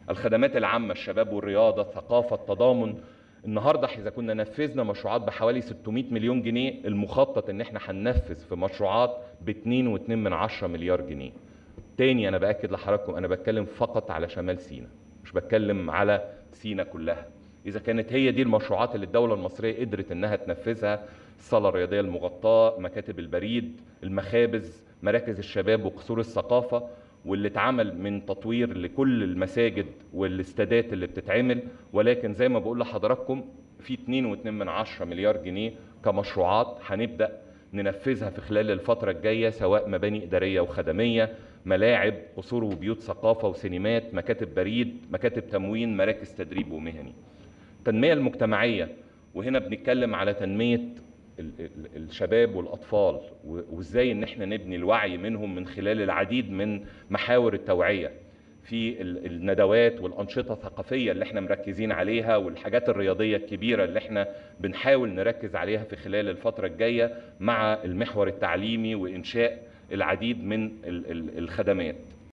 الخدمات العامة الشباب والرياضة الثقافة التضامن النهارده اذا كنا نفذنا مشروعات بحوالي 600 مليون جنيه المخطط ان احنا هننفذ في مشروعات ب 2.2 من 10 مليار جنيه تاني انا باكد لحضراتكم انا بتكلم فقط على شمال سيناء مش بتكلم على سيناء كلها اذا كانت هي دي المشروعات اللي الدوله المصريه قدرت انها تنفذها الصاله الرياضيه المغطاه مكاتب البريد المخابز مراكز الشباب وقصور الثقافه واللي اتعمل من تطوير لكل المساجد والاستادات اللي بتتعمل ولكن زي ما بقول لحضراتكم في 2.2 من 10 مليار جنيه كمشروعات هنبدا ننفذها في خلال الفترة الجاية سواء مباني إدارية وخدمية ملاعب قصور وبيوت ثقافة وسينمات مكاتب بريد مكاتب تموين مراكز تدريب ومهني التنمية المجتمعية وهنا بنتكلم على تنمية الشباب والأطفال وإزاي إن احنا نبني الوعي منهم من خلال العديد من محاور التوعية في الندوات والأنشطة الثقافية اللي احنا مركزين عليها والحاجات الرياضية الكبيرة اللي احنا بنحاول نركز عليها في خلال الفترة الجاية مع المحور التعليمي وإنشاء العديد من الخدمات